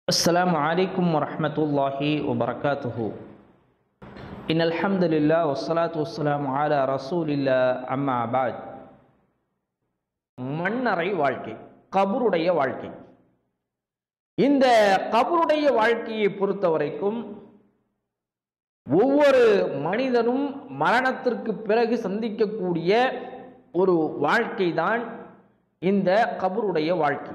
السلام عليكم ورحمة الله وبركاته إن الحمد لله والصلاة والسلام على رسول الله أما بعد மண்ணறை வாழ்க்கை கபருடைய வாழ்க்கை இந்த கபருடைய வாழ்க்கையை பொறுத்த வரைக்கும் ஒவ்வொரு மனிதனும் மரணத்திற்கு பிறகு சந்திக்கக்கூடிய ஒரு வாழ்க்கை தான் இந்த கபருடைய வாழ்க்கை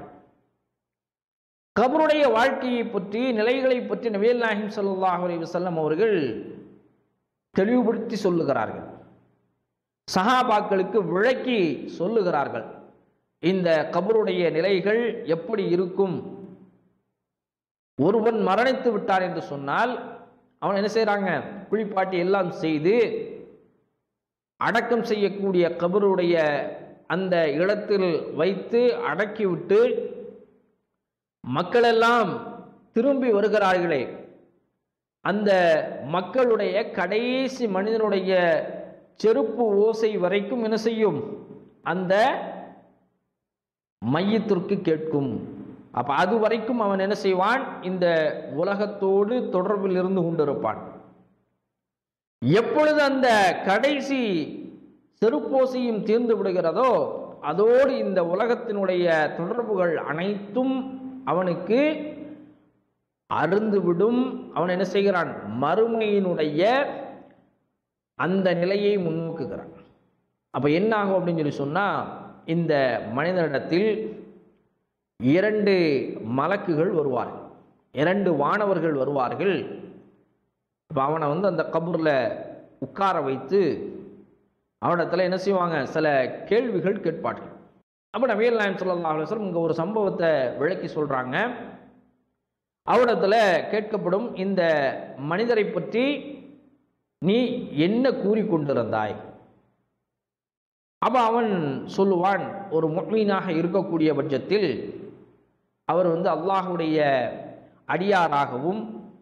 கபருடைய வாழ்க்கையை பற்றி நிலைகளை பற்றி நபியல் நாஹிம் ஸல்லல்லாஹு அலைஹி வஸல்லம் அவர்கள் தெளிவுபடுத்தி சொல்லுகிறார்கள் சஹாபாக்களுக்கு விளக்கி சொல்லுகிறார்கள் இந்த கபருடைய நிலைகள் எப்படி இருக்கும் ஒருவன் மரணித்து விட்டார் என்று சொன்னால் அவன் என்ன செய்கிறாங்க குளிப்பாட்டி எல்லாம் செய்து அடக்கம் செய்யக்கூடிய கபருடைய அந்த இடத்தில் வைத்து அடக்கிவிட்டு மக்களெல்லாம் திரும்பி வருகிறார்களே அந்த மக்களுடைய கடைசி மனிதனுடைய செருப்பு ஓசை வரைக்கும் என்ன செய்யும் அந்த மையத்திற்கு கேட்கும் அப்ப அது வரைக்கும் அவன் என்ன செய்வான் இந்த உலகத்தோடு தொடர்பில் இருந்து கொண்டிருப்பான் எப்பொழுது அந்த கடைசி செருப்போசையும் தீர்ந்து விடுகிறதோ அதோடு இந்த உலகத்தினுடைய தொடர்புகள் அனைத்தும் அவனுக்கு அருந்துவிடும் அவன் என்ன செய்கிறான் மறுமையினுடைய அந்த நிலையை முன்னோக்குகிறான் அப்ப என்ன ஆகும் அப்படின்னு சொல்லி சொன்னா இந்த மனிதனிடத்தில் இரண்டு மலக்குகள் வருவார்கள் இரண்டு வானவர்கள் வருவார்கள் இப்போ அவனை வந்து அந்த கபூரில் உட்கார வைத்து அவனிடத்தில் என்ன செய்வாங்க சில கேள்விகள் கேட்பார்கள் அப்போ நபியல் நாயம் சொல்லா அலுவலம் இங்கே ஒரு சம்பவத்தை விளக்கி சொல்கிறாங்க அவனிடத்தில் கேட்கப்படும் இந்த மனிதரை பற்றி நீ என்ன கூறிக்கொண்டிருந்தாய் அப்போ அவன் சொல்லுவான் ஒரு முக்மீனாக இருக்கக்கூடிய பட்சத்தில் அவர் வந்து அல்லாஹுடைய அடியாராகவும்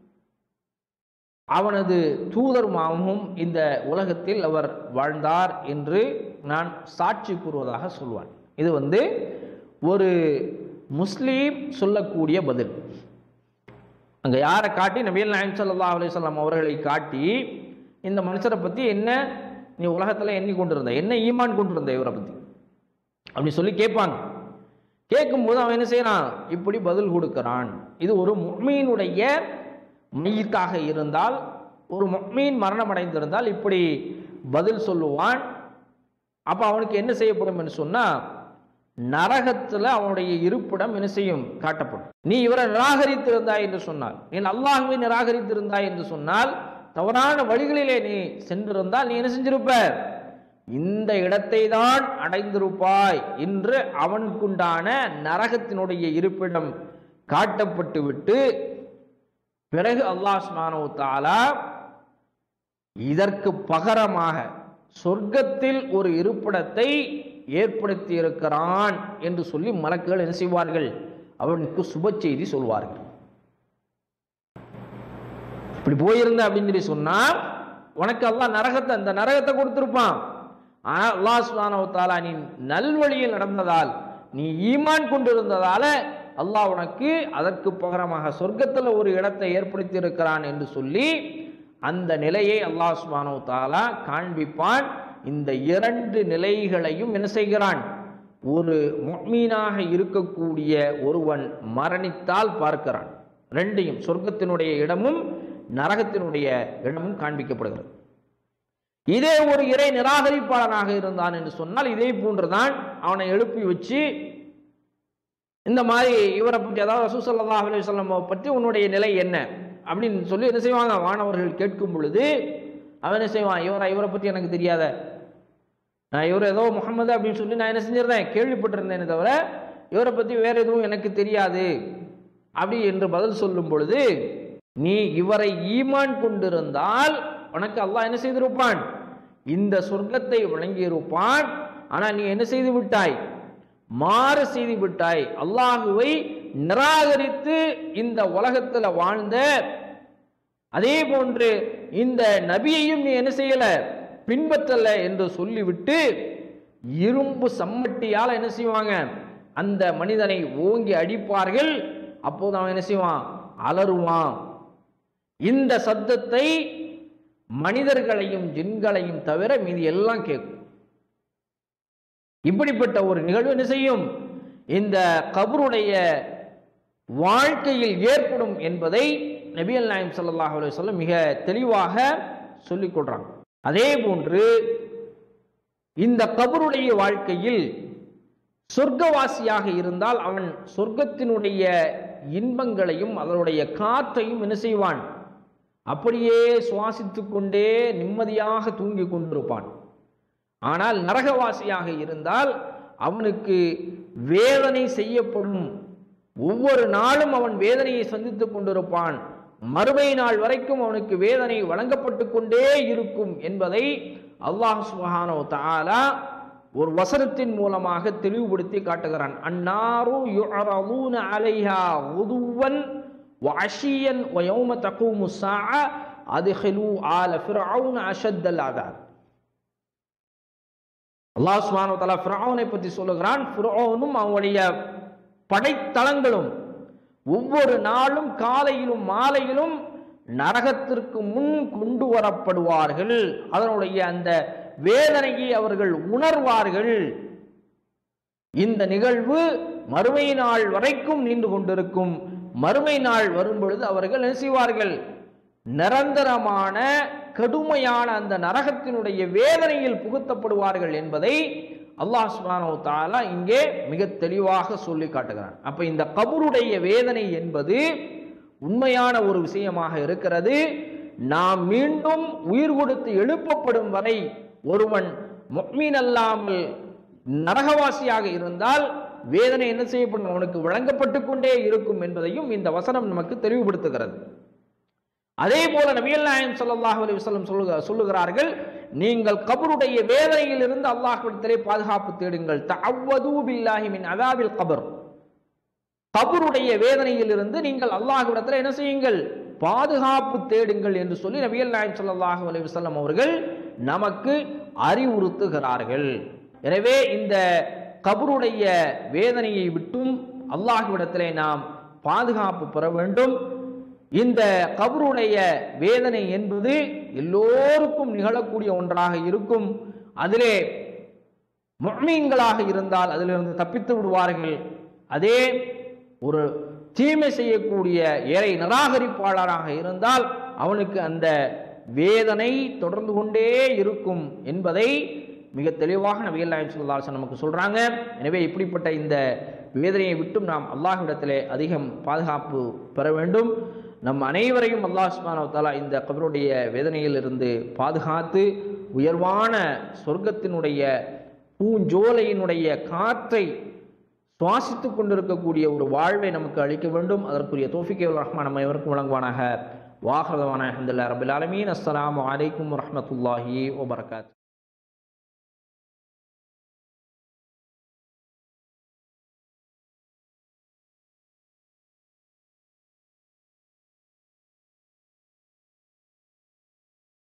அவனது தூதருமாகவும் இந்த உலகத்தில் அவர் வாழ்ந்தார் என்று நான் சாட்சி கூறுவதாக சொல்வான் இது வந்து ஒரு முஸ்லீம் சொல்லக்கூடிய பதில் அங்கே யாரை காட்டி நபியல் நாயம் சல்லா அலிசல்லாம் அவர்களை காட்டி இந்த மனுஷரை பற்றி என்ன நீ உலகத்தில் எண்ணி கொண்டிருந்த என்ன ஈமான் கொண்டிருந்த இவரை பற்றி அப்படி சொல்லி கேட்பாங்க கேட்கும்போது அவன் என்ன செய்யறான் இப்படி பதில் கொடுக்கிறான் இது ஒரு முக்மீனுடைய மையத்தாக இருந்தால் ஒரு முக்மீன் மரணம் அடைந்திருந்தால் இப்படி பதில் சொல்லுவான் அப்போ அவனுக்கு என்ன செய்யப்படும் என்று சொன்னால் நரகத்தில் அவனுடைய இருப்பிடம் என்ன செய்யும் காட்டப்படும் நீ இவரை நிராகரித்திருந்தாய் என்று சொன்னால் நீ அல்லாஹுவை நிராகரித்திருந்தாய் என்று சொன்னால் தவறான வழிகளிலே நீ சென்றிருந்தால் நீ என்ன செஞ்சிருப்ப இந்த இடத்தை தான் அடைந்திருப்பாய் என்று அவனுக்குண்டான நரகத்தினுடைய இருப்பிடம் காட்டப்பட்டு விட்டு பிறகு அல்லாஹ் ஸ்மானோ தாலா இதற்கு பகரமாக சொர்க்கத்தில் ஒரு இருப்பிடத்தை ஏற்படுத்தி இருக்கிறான் என்று சொல்லி மலக்குகள் என்ன செய்வார்கள் அவனுக்கு சுப செய்தி சொல்வார்கள் இப்படி போயிருந்த அப்படின்னு சொல்லி சொன்னா உனக்கு அல்லாஹ் நரகத்தை அந்த நரகத்தை கொடுத்திருப்பான் ஆனா அல்லாஹ் சுபானவத்தாலா நீ நல்வழியில் நடந்ததால் நீ ஈமான் கொண்டிருந்ததால அல்லாஹ் உனக்கு அதற்கு பகரமாக சொர்க்கத்தில் ஒரு இடத்தை ஏற்படுத்தி இருக்கிறான் என்று சொல்லி அந்த நிலையை அல்லாஹ் சுபானோ தாலா காண்பிப்பான் இந்த இரண்டு நிலைகளையும் என்ன செய்கிறான் ஒரு முக்மீனாக இருக்கக்கூடிய ஒருவன் மரணித்தால் பார்க்கிறான் ரெண்டையும் சொர்க்கத்தினுடைய இடமும் நரகத்தினுடைய இடமும் காண்பிக்கப்படுகிறது இதே ஒரு இறை நிராகரிப்பாளனாக இருந்தான் என்று சொன்னால் இதே போன்றுதான் அவனை எழுப்பி வச்சு இந்த மாதிரி இவரை பற்றி அதாவது ரசூசல்லா அலுவலம் பற்றி உன்னுடைய நிலை என்ன அப்படின்னு சொல்லி என்ன செய்வாங்க மாணவர்கள் கேட்கும் பொழுது அவன் என்ன செய்வான் இவரை இவரை பற்றி எனக்கு தெரியாத நான் இவர் ஏதோ முகமது அப்படின்னு சொல்லி நான் என்ன செஞ்சிருந்தேன் கேள்விப்பட்டிருந்தேனே தவிர இவரை பற்றி வேற எதுவும் எனக்கு தெரியாது அப்படி என்று பதில் சொல்லும் பொழுது நீ இவரை ஈமான் கொண்டிருந்தால் உனக்கு அல்லாஹ் என்ன செய்திருப்பான் இந்த சொர்க்கத்தை வழங்கியிருப்பான் ஆனால் நீ என்ன செய்து விட்டாய் மாறு செய்து விட்டாய் அல்லாஹுவை நிராகரித்து இந்த உலகத்தில் வாழ்ந்த அதே போன்று இந்த நபியையும் நீ என்ன செய்யல பின்பற்றல என்று சொல்லிவிட்டு இரும்பு சம்மட்டியால் என்ன செய்வாங்க அந்த மனிதனை ஓங்கி அடிப்பார்கள் அப்போது அவன் என்ன செய்வான் அலறுவான் இந்த சத்தத்தை மனிதர்களையும் ஜின்களையும் தவிர மீதி எல்லாம் கேட்கும் இப்படிப்பட்ட ஒரு நிகழ்வு என்ன செய்யும் இந்த கபருடைய வாழ்க்கையில் ஏற்படும் என்பதை நபியல் நாயம் ஸல்லல்லாஹு அலைஹி வஸல்லம் மிக தெளிவாக சொல்லிக் கொள்றாங்க அதே போன்று இந்த கபருடைய வாழ்க்கையில் சொர்க்கவாசியாக இருந்தால் அவன் சொர்க்கத்தினுடைய இன்பங்களையும் அதனுடைய காற்றையும் என்ன செய்வான் அப்படியே சுவாசித்துக் கொண்டே நிம்மதியாக தூங்கிக் கொண்டிருப்பான் ஆனால் நரகவாசியாக இருந்தால் அவனுக்கு வேதனை செய்யப்படும் ஒவ்வொரு நாளும் அவன் வேதனையை சந்தித்துக் கொண்டிருப்பான் மறுமை நாள் வரைக்கும் அவனுக்கு வேதனை வழங்கப்பட்டு கொண்டே இருக்கும் என்பதை அல்லாஹ் சுபஹானோ தஆலா ஒரு வசனத்தின் மூலமாக தெளிவுபடுத்தி காட்டுகிறான் அன்னாரு யுஅரதூன அலைஹா உதுவன் وعشيا ويوم تقوم الساعة أدخلوا آل فرعون أشد العذاب அல்லாஹ் சுப்ஹானஹு வ தஆலா ஃபிரௌனை பற்றி சொல்லுகிறான் ஃபிரௌனும் அவனுடைய படைத்தளங்களும் ஒவ்வொரு நாளும் காலையிலும் மாலையிலும் நரகத்திற்கு முன் கொண்டு வரப்படுவார்கள் அதனுடைய அந்த வேதனையை அவர்கள் உணர்வார்கள் இந்த நிகழ்வு மறுமை நாள் வரைக்கும் நீண்டு கொண்டிருக்கும் மறுமை நாள் வரும் பொழுது அவர்கள் என்ன செய்வார்கள் நிரந்தரமான கடுமையான அந்த நரகத்தினுடைய வேதனையில் புகுத்தப்படுவார்கள் என்பதை அல்லாஹ் சுப்ஹானஹு தஆலா இங்கே மிக தெளிவாக சொல்லி காட்டுகிறான் அப்ப இந்த கபருடைய வேதனை என்பது உண்மையான ஒரு விஷயமாக இருக்கிறது நாம் மீண்டும் உயிர் கொடுத்து எழுப்பப்படும் வரை ஒருவன் முக்மீன் அல்லாமல் நரகவாசியாக இருந்தால் வேதனை என்ன செய்யப்படும் அவனுக்கு வழங்கப்பட்டு கொண்டே இருக்கும் என்பதையும் இந்த வசனம் நமக்கு தெளிவுபடுத்துகிறது அதே போல நபியல் நாயம் ஸல்லல்லாஹு அலைஹி வஸல்லம் சொல்லுக சொல்லுகிறார்கள் நீங்கள் கபருடைய வேதனையிலிருந்து அல்லாஹ்விடத்திலே பாதுகாப்பு தேடுங்கள் தஅவ்வது பில்லாஹி மின் அதாபில் கபர் கபருடைய வேதனையிலிருந்து நீங்கள் அல்லாஹ்விடத்தில் என்ன செய்யுங்கள் பாதுகாப்பு தேடுங்கள் என்று சொல்லி நபியல் நாயம் ஸல்லல்லாஹு அலைஹி வஸல்லம் அவர்கள் நமக்கு அறிவுறுத்துகிறார்கள் எனவே இந்த கபருடைய வேதனையை விட்டும் அல்லாஹ்விடத்திலே நாம் பாதுகாப்பு பெற வேண்டும் இந்த கபருடைய வேதனை என்பது எல்லோருக்கும் நிகழக்கூடிய ஒன்றாக இருக்கும் அதிலே முஃமீன்களாக இருந்தால் அதிலிருந்து தப்பித்து விடுவார்கள் அதே ஒரு தீமை செய்யக்கூடிய ஏழை நிராகரிப்பாளராக இருந்தால் அவனுக்கு அந்த வேதனை தொடர்ந்து கொண்டே இருக்கும் என்பதை மிக தெளிவாக நபிகள் நாயம் ஸல்லல்லாஹு நமக்கு சொல்றாங்க எனவே இப்படிப்பட்ட இந்த வேதனையை விட்டும் நாம் அல்லாஹ்விடத்திலே அதிகம் பாதுகாப்பு பெற வேண்டும் நம் அனைவரையும் அல்லாஹ் சுப்ஹானஹு வ தஆலா இந்த கபருடைய வேதனையிலிருந்து பாதுகாத்து உயர்வான சொர்க்கத்தினுடைய பூஞ்சோலையினுடைய காற்றை சுவாசித்துக் கொண்டிருக்கக்கூடிய ஒரு வாழ்வை நமக்கு அளிக்க வேண்டும் அதற்குரிய தோஃபிகே ரஹ்மான் நம்ம எவருக்கும் வழங்குவானாக வாஹரதவான அஹமதுல்லா ரபில் ஆலமீன் அஸ்ஸலாமு அலைக்கும் வரஹ்மத்துல்லாஹி வபரகாத்